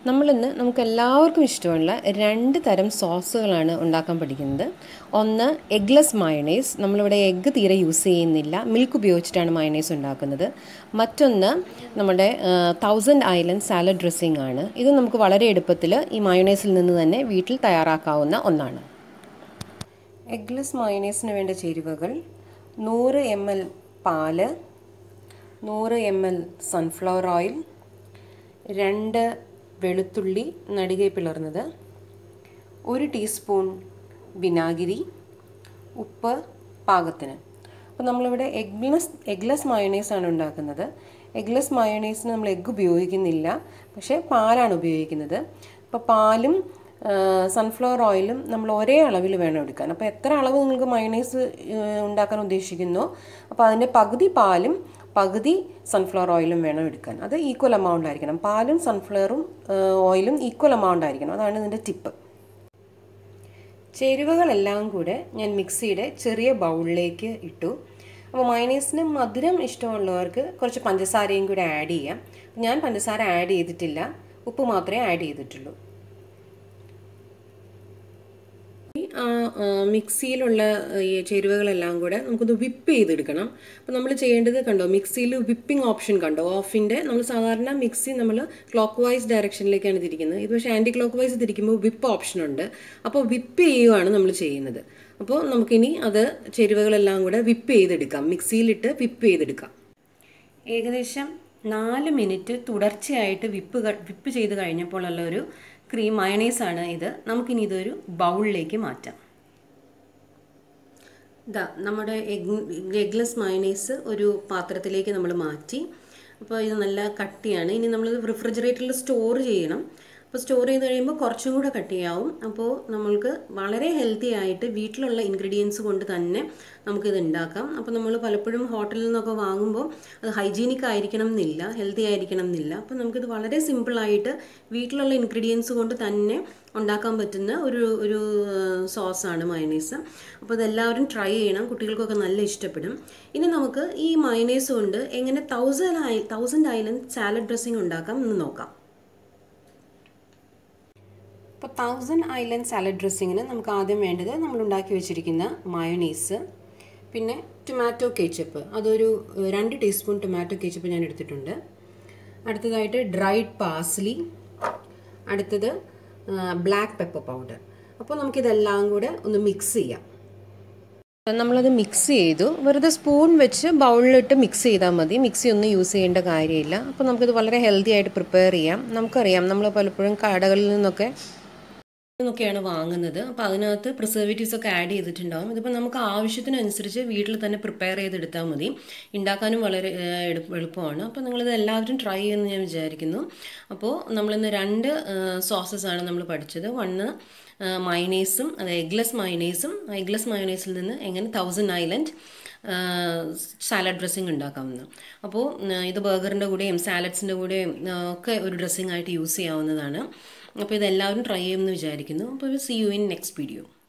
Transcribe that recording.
നമ്മളിന്ന് നമുക്ക് എല്ലാവർക്കും ഇഷ്ടമുള്ള രണ്ട് തരം സോസുകളാണ് ഉണ്ടാക്കാൻ പഠിക്കുന്നത് ഒന്ന് എഗ്ലെസ് മയണൈസ് നമ്മളിവിടെ എഗ്ഗ് തീരെ യൂസ് ചെയ്യുന്നില്ല മിൽക്ക് ഉപയോഗിച്ചിട്ടാണ് മയണൈസ് ഉണ്ടാക്കുന്നത് മറ്റൊന്ന് നമ്മുടെ തൗസൻഡ് ഐലൻഡ് സാലഡ് ഡ്രസ്സിംഗ് ആണ് ഇത് നമുക്ക് വളരെ എളുപ്പത്തിൽ ഈ മയണൈസിൽ നിന്ന് തന്നെ വീട്ടിൽ തയ്യാറാക്കാവുന്ന ഒന്നാണ് എഗ്ലെസ് മയണൈസിന് വേണ്ട ചേരുവകൾ നൂറ് എം എൽ പാല് നൂറ് എം എൽ സൺഫ്ലവർ ഓയിൽ രണ്ട് വെളുത്തുള്ളി നടികை പിളർന്നത് ഒരു ടീസ്പൂൺ വിനാഗിരി ഉപ്പ് പാകത്തിന് അപ്പോൾ നമ്മളിവിടെ എഗ്ലെസ് എഗ്ലെസ് മയോണൈസ് ആണ് ഉണ്ടാക്കുന്നത് എഗ്ലെസ് മയോണൈസിന് നമ്മൾ എഗ്ഗ് ഉപയോഗിക്കുന്നില്ല പക്ഷേ പാലാണ് ഉപയോഗിക്കുന്നത് അപ്പോൾ പാലും സൺഫ്ലവർ ഓയിലും നമ്മൾ ഒരേ അളവിൽ വേണം എടുക്കാൻ അപ്പോൾ എത്ര അളവ് നിങ്ങൾക്ക് മയോണൈസ് ഉണ്ടാക്കാൻ ഉദ്ദേശിക്കുന്നോ അപ്പോൾ അതിൻ്റെ പകുതി പാലും പകുതി സൺഫ്ലവർ ഓയിലും വേണം എടുക്കാൻ അത് ഈക്വൽ എമൗണ്ട് ആയിരിക്കണം പാലും സൺഫ്ലവറും ഓയിലും ഈക്വൽ എമൗണ്ട് ആയിരിക്കണം അതാണ് ഇതിൻ്റെ ടിപ്പ് ചേരുവകളെല്ലാം കൂടെ ഞാൻ മിക്സിയുടെ ചെറിയ ബൗളിലേക്ക് ഇട്ടു അപ്പോൾ മയണൈസിന് മധുരം ഇഷ്ടമുള്ളവർക്ക് കുറച്ച് പഞ്ചസാരയും കൂടെ ആഡ് ചെയ്യാം ഞാൻ പഞ്ചസാര ആഡ് ചെയ്തിട്ടില്ല ഉപ്പ് മാത്രമേ ആഡ് ചെയ്തിട്ടുള്ളൂ മിക്സിയിലുള്ള ഈ ചേരുവകളെല്ലാം കൂടെ നമുക്കൊന്ന് വിപ്പ് ചെയ്തെടുക്കണം അപ്പോൾ നമ്മൾ ചെയ്യേണ്ടത് കണ്ടോ മിക്സിയിൽ വിപ്പിംഗ് ഓപ്ഷൻ കണ്ടോ ഓഫിൻ്റെ നമ്മൾ സാധാരണ മിക്സി നമ്മൾ ക്ലോക്ക് വൈസ് ഡയറക്ഷനിലേക്കാണ് തിരിക്കുന്നത് ഇത് പക്ഷേ ആൻറ്റി ക്ലോക്ക് വൈസ് തിരിക്കുമ്പോൾ വിപ്പ് ഓപ്ഷൻ ഉണ്ട് അപ്പോൾ വിപ്പ് ചെയ്യുകയാണ് നമ്മൾ ചെയ്യുന്നത് അപ്പോൾ നമുക്കിനി അത് ചേരുവകളെല്ലാം കൂടെ വിപ്പ് ചെയ്തെടുക്കാം മിക്സിയിലിട്ട് വിപ്പ് ചെയ്തെടുക്കാം ഏകദേശം നാല് മിനിറ്റ് തുടർച്ചയായിട്ട് വിപ്പ് വിപ്പ് ചെയ്ത് കഴിഞ്ഞപ്പോൾ ഉള്ള ഒരു ക്രീം മയണൈസ് ആണ് ഇത് നമുക്കിനി ഇതൊരു ബൗളിലേക്ക് മാറ്റാം ഇതാ നമ്മുടെ എഗ് എഗ്ലെസ് മയണൈസ് ഒരു പാത്രത്തിലേക്ക് നമ്മൾ മാറ്റി അപ്പോൾ ഇത് നല്ല കട്ടിയാണ് ഇനി നമ്മൾ റിഫ്രിജറേറ്ററിൽ സ്റ്റോർ ചെയ്യണം അപ്പോൾ സ്റ്റോർ ചെയ്ത് കഴിയുമ്പോൾ കുറച്ചും കൂടെ കട്ടിയാവും അപ്പോൾ നമ്മൾക്ക് വളരെ ഹെൽത്തി ആയിട്ട് വീട്ടിലുള്ള ഇൻഗ്രീഡിയൻസ് കൊണ്ട് തന്നെ നമുക്കിത് ഉണ്ടാക്കാം അപ്പോൾ നമ്മൾ പലപ്പോഴും ഹോട്ടലിൽ നിന്നൊക്കെ വാങ്ങുമ്പോൾ അത് ഹൈജീനിക് ആയിരിക്കണം എന്നില്ല ഹെൽത്തി ആയിരിക്കണം എന്നില്ല അപ്പോൾ നമുക്കിത് വളരെ സിമ്പിളായിട്ട് വീട്ടിലുള്ള ഇൻഗ്രീഡിയൻസ് കൊണ്ട് തന്നെ ഉണ്ടാക്കാൻ പറ്റുന്ന ഒരു ഒരു സോസാണ് മയണൈസ് അപ്പോൾ ഇതെല്ലാവരും ട്രൈ ചെയ്യണം കുട്ടികൾക്കൊക്കെ നല്ല ഇഷ്ടപ്പെടും ഇനി നമുക്ക് ഈ മയണൈസ് കൊണ്ട് എങ്ങനെ തൗസൻഡ് ഐ തൗസൻഡ് ഐലൻഡ് സാലഡ് ഡ്രസ്സിങ് ഉണ്ടാക്കാം എന്ന് നോക്കാം ഇപ്പോൾ തൗസൻഡ് ഐലൻഡ് സാലഡ് ഡ്രസ്സിങ്ങിന് നമുക്ക് ആദ്യം വേണ്ടത് നമ്മൾ ഉണ്ടാക്കി വെച്ചിരിക്കുന്ന മയോണീസ് പിന്നെ ടൊമാറ്റോ കേച്ചപ്പ് അതൊരു രണ്ട് ടീസ്പൂൺ ടൊമാറ്റോ കേച്ചപ്പ് ഞാൻ എടുത്തിട്ടുണ്ട് അടുത്തതായിട്ട് ഡ്രൈഡ് പാസ്ലി അടുത്തത് ബ്ലാക്ക് പെപ്പർ പൗഡർ അപ്പോൾ നമുക്കിതെല്ലാം കൂടെ ഒന്ന് മിക്സ് ചെയ്യാം നമ്മളത് മിക്സ് ചെയ്തു വെറുതെ സ്പൂൺ വെച്ച് ബൗളിലിട്ട് മിക്സ് ചെയ്താൽ മതി മിക്സി ഒന്നും യൂസ് ചെയ്യേണ്ട കാര്യമില്ല അപ്പോൾ നമുക്കിത് വളരെ ഹെൽത്തി ആയിട്ട് പ്രിപ്പയർ ചെയ്യാം നമുക്കറിയാം നമ്മൾ പലപ്പോഴും കടകളിൽ നിന്നൊക്കെ നിന്നൊക്കെയാണ് വാങ്ങുന്നത് അപ്പോൾ അതിനകത്ത് പ്രിസർവേറ്റീവ്സ് ഒക്കെ ആഡ് ചെയ്തിട്ടുണ്ടാവും ഇതിപ്പോൾ നമുക്ക് ആവശ്യത്തിനനുസരിച്ച് വീട്ടിൽ തന്നെ പ്രിപ്പയർ ചെയ്തെടുത്താൽ മതി ഉണ്ടാക്കാനും വളരെ എളുപ്പമാണ് അപ്പോൾ നിങ്ങളിത് എല്ലാവരും ട്രൈ ചെയ്യുമെന്ന് ഞാൻ വിചാരിക്കുന്നു അപ്പോൾ നമ്മളിന്ന് രണ്ട് സോസസ് ആണ് നമ്മൾ പഠിച്ചത് വണ്ണ് മൈനേസും അത് എഗ്ലെസ് മൈനേസും എഗ്ലെസ് മയോനൈസിൽ നിന്ന് എങ്ങനെ തൗസൻഡ് ഐലൻഡ് സാലഡ് ഡ്രസ്സിങ് ഉണ്ടാക്കാവുന്ന അപ്പോൾ ഇത് ബർഗറിൻ്റെ കൂടെയും സാലഡ്സിൻ്റെ കൂടെയും ഒക്കെ ഒരു ഡ്രസ്സിങ് ആയിട്ട് യൂസ് ചെയ്യാവുന്നതാണ് അപ്പോൾ ഇതെല്ലാവരും ട്രൈ ചെയ്യുമെന്ന് വിചാരിക്കുന്നു അപ്പോൾ see you in next video